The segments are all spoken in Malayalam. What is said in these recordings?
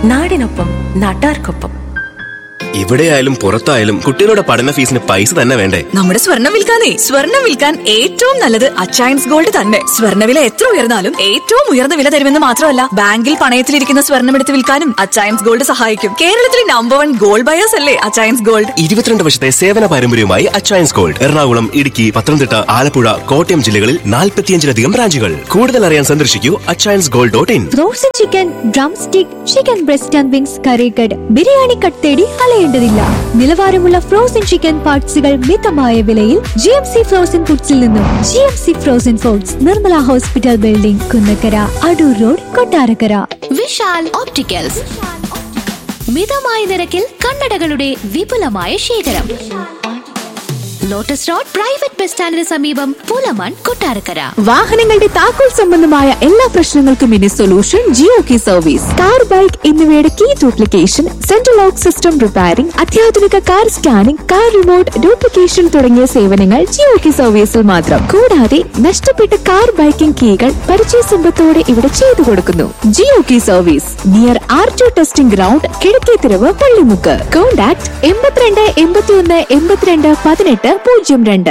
നാടിനൊപ്പം നാട്ടാർക്കൊപ്പം ഇവിടെയായാലും പുറത്തായാലും കുട്ടികളുടെ പഠന ഫീസിന് പൈസ തന്നെ വേണ്ടേ നമ്മുടെ സ്വർണം വിൽക്കാനേ സ്വർണം വിൽക്കാൻ ഏറ്റവും നല്ലത് അച്ചയൻസ് ഗോൾഡ് തന്നെ സ്വർണ്ണവില എത്ര ഉയർന്നാലും ഏറ്റവും ഉയർന്ന വില തരുമെന്ന് മാത്രമല്ല ബാങ്കിൽ പണയത്തിലിരിക്കുന്ന സ്വർണം എടുത്ത് വിൽക്കാനും അച്ചയൻസ് ഗോൾഡ് സഹായിക്കും കേരളത്തിലെ നമ്പർ വൺ ഗോൾഡ് ബയേഴ്സ് അല്ലേ അച്ചയൻസ് ഗോൾഡ് ഇരുപത്തിരണ്ട് വർഷത്തെ സേവന പാരമ്പര്യവുമായി അച്ചയൻസ് ഗോൾഡ് എറണാകുളം ഇടുക്കി പത്തനംതിട്ട ആലപ്പുഴ കോട്ടയം ജില്ലകളിൽ നാൽപ്പത്തിയഞ്ചിലധികം ബ്രാഞ്ചുകൾ കൂടുതൽ അറിയാൻ സന്ദർശിക്കൂ Achayans gold dot in frozen chicken drumstick chicken breast and wings curry cut biryani cut തേടി അലയേണ്ടതില്ല നിലവാരമുള്ള ഫ്രോസൺ ചിക്കൻ പാർട്സുകൾ മിതമായ വിലയിൽ ജി എം സി ഫ്രോസൺ ഫുഡ്സിൽ നിന്നും G M C frozen foods Nirmala hospital building Kunnakkara Adoor road Kottarakkara Vishal opticals മിതമായ നിരക്കിൽ കണ്ണടകളുടെ വിപുലമായ ശേഖരം ലോട്ടസ് റോഡ് പ്രൈവറ്റ് ബസ് സ്റ്റാൻഡിന് സമീപം പൂലമാൻ കൊട്ടാരക്കര വാഹനങ്ങളുടെ താക്കോൽ സംബന്ധമായ എല്ലാ പ്രശ്നങ്ങൾക്കും ഇനി solution Jio key service car bike എന്നിവയുടെ key duplication central lock system repairing അത്യാധുനിക car scanning car remote duplication തുടങ്ങിയ സേവനങ്ങൾ ജിയോ കി സർവീസിൽ മാത്രം കൂടാതെ നഷ്ടപ്പെട്ട കാർ ബൈക്കിംഗ് കീകൾ പരിചയ സമ്പത്തോടെ ഇവിടെ ചെയ്തു കൊടുക്കുന്നു Jio key service near R T testing ground Kizhakkethiravu Pallimukku contact എൺപത്തിരണ്ട് എൺപത്തിയൊന്ന് എൺപത്തിരണ്ട് പതിനെട്ട് പൂജ്യം രണ്ട്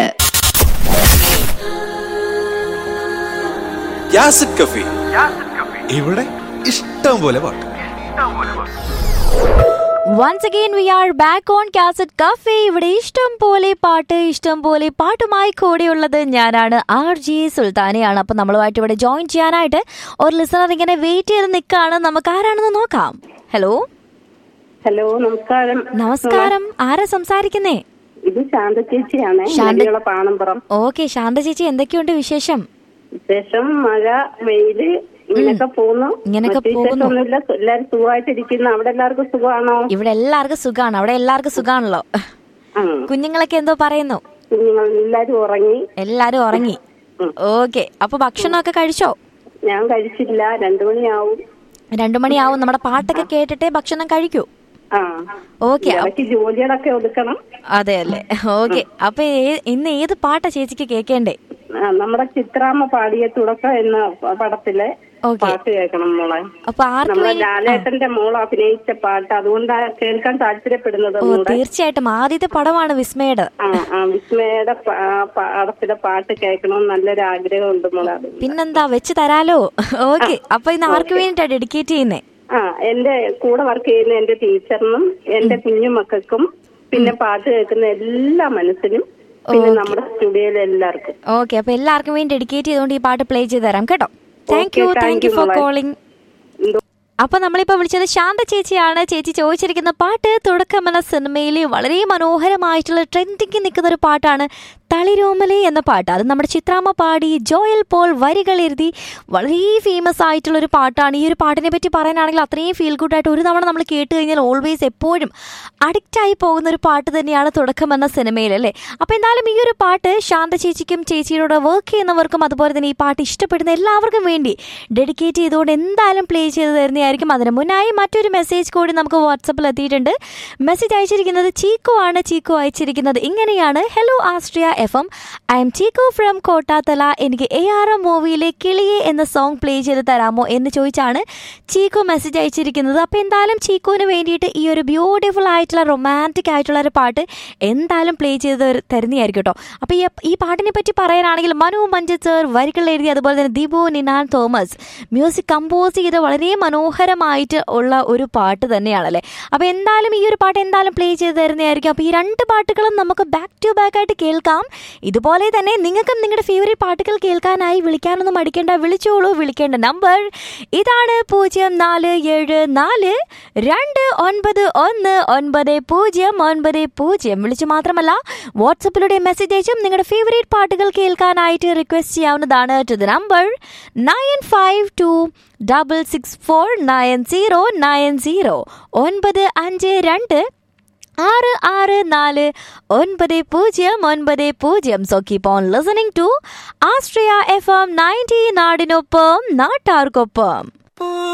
യാസിഡ് കഫി ഇവിടെ ഇഷ്ടം പോലെ പാട്ട് once again we are back on cassette cafe ഇവിടെ ഇഷ്ടം പോലെ പാട്ട് ഇഷ്ടം പോലെ പാട്ടുമായി കൂടെയുള്ളത് ഞാനാണ് ആർ ജി സുൽത്താനയാണ് അപ്പൊ നമ്മളുമായിട്ട് ഇവിടെ ജോയിൻ ചെയ്യാനായിട്ട് ഒരു ലിസണർ ഇങ്ങനെ വെയിറ്റ് ചെയ്ത് നിൽക്കാണ് നമുക്ക് ആരാണെന്ന് നോക്കാം ഹലോ ഹലോ നമസ്കാരം നമസ്കാരം ആരാ സംസാരിക്കുന്നേ ഇത് ശാന്ത ചേച്ചിയാണ് ശാന്ത- നെടിയുള്ള പാണമ്പുറം ഓക്കെ ശാന്ത ചേച്ചി എന്തൊക്കെയുണ്ട് വിശേഷം വിശേഷം മഴ വെയില് ഇങ്ങനൊക്കെ പോകുന്നു ഇങ്ങനൊക്കെ മറ്റു പോകുന്നു. വിശേഷമൊന്നുമില്ല എല്ലാരും സുഖമായിട്ടിരിക്കുന്നു അവിടെ എല്ലാവർക്കും സുഖമാണോ ഇവിടെ എല്ലാവർക്കും സുഖാണ് അവിടെ എല്ലാവർക്കും സുഖാണല്ലോ ഉം. കുഞ്ഞുങ്ങളൊക്കെ എന്തോ പറയുന്നു കുഞ്ഞുങ്ങൾ എല്ലാരും ഉറങ്ങി എല്ലാരും ഉറങ്ങി ഓക്കെ അപ്പൊ ഭക്ഷണമൊക്കെ കഴിച്ചോ ഞാൻ കഴിച്ചില്ല രണ്ടു മണിയാവും രണ്ടു മണിയാവും നമ്മുടെ പാട്ടൊക്കെ കേട്ടിട്ടേ ഭക്ഷണം കഴിക്കൂ ആ ഓക്കെ ഇടയ്ക്ക് ജോലികളൊക്കെ ഒതുക്കണം അതെ അല്ലേ ഓക്കെ അപ്പൊ ഏ- ഇന്ന് ഏത് പാട്ടാ ചേച്ചിക്ക് കേക്കേണ്ടേ ആ, നമ്മുടെ ചിത്രാമ്മ പാടിയ തുടക്കം എന്ന പടത്തിലെ ഓക്കെ പാട്ട് കേൾക്കണം മോളെ അപ്പൊ ആർക്ക് നമ്മളെ വേണ്ടി ലാലേട്ടന്റെ മോൾ അഭിനയിച്ച പാട്ട് അതുകൊണ്ടാണ് കേൾക്കാൻ താല്പര്യപ്പെടുന്നത് ഓ ഒന്നുകൂടെ തീർച്ചയായിട്ടും ആദ്യത്തെ പടമാണ് വിസ്മയുടെ ആ ആ വിസ്മയുടെ പ- ആ പാടത്തിലെ പാട്ട് കേൾക്കണമെന്ന് നല്ലൊരു ആഗ്രഹമുണ്ട് മോളെ അത് പിന്നെന്താ വെച്ച് തരാലോ ഓക്കെ അപ്പൊ ഇന്ന് ആർക്ക് വേണ്ടിട്ടാ ഡെഡിക്കേറ്റ് ചെയ്യുന്നേ ആ എന്റെ കൂടെ വർക്ക് ചെയ്യുന്ന എന്റെ ടീച്ചറിനും എന്റെ കുഞ്ഞു മക്കൾക്കും പിന്നെ പാട്ട് കേൾക്കുന്ന എല്ലാ മനസ്സിനും പിന്നെ നമ്മുടെ സ്റ്റുഡിയോയിലെ എല്ലാവർക്കും ഓക്കെ അപ്പൊ എല്ലാവർക്കും വേണ്ടി ഡെഡിക്കേറ്റ് ചെയ്തുകൊണ്ട് ഈ പാട്ട് പ്ലേ ചെയ്ത് തരാം കേട്ടോ thank you Okay, thank thank you you, for മോളെ. കോളിംഗ് എന്തോ അപ്പൊ നമ്മളിപ്പോ വിളിച്ചത് ശാന്ത ചേച്ചിയാണ് ചേച്ചി ചോദിച്ചിരിക്കുന്ന പാട്ട് തുടക്കമെന്ന സിനിമയിലെ വളരെ മനോഹരമായിട്ടുള്ള ട്രെൻഡിങ് നിൽക്കുന്ന ഒരു പാട്ടാണ് തളിരോമലെ എന്ന പാട്ട് അത് നമ്മുടെ ചിത്രാമ്മ പാടി ജോയൽ പോൾ വരികൾ എഴുതി വളരെ ഫേമസ് ആയിട്ടുള്ള ഒരു പാട്ടാണ് ഈ ഒരു പാട്ടിനെ പറ്റി പറയാനാണെങ്കിൽ അത്രയും ഫീൽ ഗുഡ് ആയിട്ട് ഒരു തവണ നമ്മൾ കേട്ട് കഴിഞ്ഞാൽ ഓൾവേസ് എപ്പോഴും അഡിക്റ്റ് ആയി പോകുന്ന ഒരു പാട്ട് തന്നെയാണ് തുടക്കം എന്ന സിനിമയിൽ അല്ലേ അപ്പൊ എന്തായാലും ഈ ഒരു പാട്ട് ശാന്ത ചേച്ചിക്കും ചേച്ചിയോട് വർക്ക് ചെയ്യുന്നവർക്കും അതുപോലെ തന്നെ ഈ പാട്ട് ഇഷ്ടപ്പെടുന്ന എല്ലാവർക്കും വേണ്ടി ഡെഡിക്കേറ്റ് ചെയ്തുകൊണ്ട് എന്തായാലും പ്ലേ ചെയ്ത് തരുന്നതായിരിക്കും അതിന് മുന്നായി മറ്റൊരു മെസ്സേജ് കൂടി നമുക്ക് വാട്സപ്പിൽ എത്തിയിട്ടുണ്ട് മെസ്സേജ് അയച്ചിരിക്കുന്നത് ചീക്കു ആണ് ചീക്കു അയച്ചിരിക്കുന്നത് ഇങ്ങനെയാണ് hello Austria F M I am Cheeku from Kottathala എനിക്ക് എ ആർ എം മൂവിയിലെ കിളിയെ എന്ന സോങ് പ്ലേ ചെയ്ത് തരാമോ എന്ന് ചോദിച്ചാണ് ചീക്കു മെസ്സേജ് അയച്ചിരിക്കുന്നത് അപ്പോൾ എന്തായാലും ചീക്കുവിന് വേണ്ടിയിട്ട് ഈ ഒരു ബ്യൂട്ടിഫുൾ ആയിട്ടുള്ള റൊമാൻറ്റിക് ആയിട്ടുള്ള ഒരു പാട്ട് എന്തായാലും പ്ലേ ചെയ്ത് തരു- തരുന്നതായിരിക്കും കേട്ടോ അപ്പോൾ ഈ ഈ പാട്ടിനെ പറ്റി പറയാനാണെങ്കിൽ മനു മഞ്ജിത് സർ വരികൾ എഴുതി അതുപോലെ തന്നെ ദിബു നിനാൻ തോമസ് മ്യൂസിക് കമ്പോസ് ചെയ്ത് വളരെ മനോഹരമായിട്ട് ഉള്ള ഒരു പാട്ട് തന്നെയാണല്ലേ അപ്പോൾ എന്തായാലും ഈ ഒരു പാട്ട് എന്തായാലും പ്ലേ ചെയ്ത് തരുന്നതായിരിക്കും അപ്പോൾ ഈ രണ്ട് പാട്ടുകളും നമുക്ക് ബാക്ക് ടു ബാക്ക് ആയിട്ട് കേൾക്കാം ഇതുപോലെ തന്നെ നിങ്ങൾക്കും നിങ്ങളുടെ ഫേവറേറ്റ് പാട്ടുകൾ കേൾക്കാനായി വിളിക്കാനൊന്നും മടിക്കേണ്ട വിളിച്ചോളൂ വിളിക്കേണ്ട നമ്പർ ഇതാണ് പൂജ്യം നാല് ഏഴ് നാല് രണ്ട് ഒൻപത് ഒന്ന് ഒൻപത് പൂജ്യം ഒൻപത് പൂജ്യം വിളിച്ചു മാത്രമല്ല വാട്സപ്പിലൂടെ മെസ്സേജ് അയച്ചും നിങ്ങളുടെ ഫേവറേറ്റ് പാട്ടുകൾ കേൾക്കാനായിട്ട് റിക്വസ്റ്റ് ചെയ്യാവുന്നതാണ് to the number nine five two double six four nine zero nine zero ഒൻപത് അഞ്ച് രണ്ട് ആറ് ആറ് നാല് ഒൻപത് പൂജ്യം ഒൻപത് പൂജ്യം so keep on listening to Ashraya F M ninety നാടിനൊപ്പം നാട്ടാർക്കൊപ്പം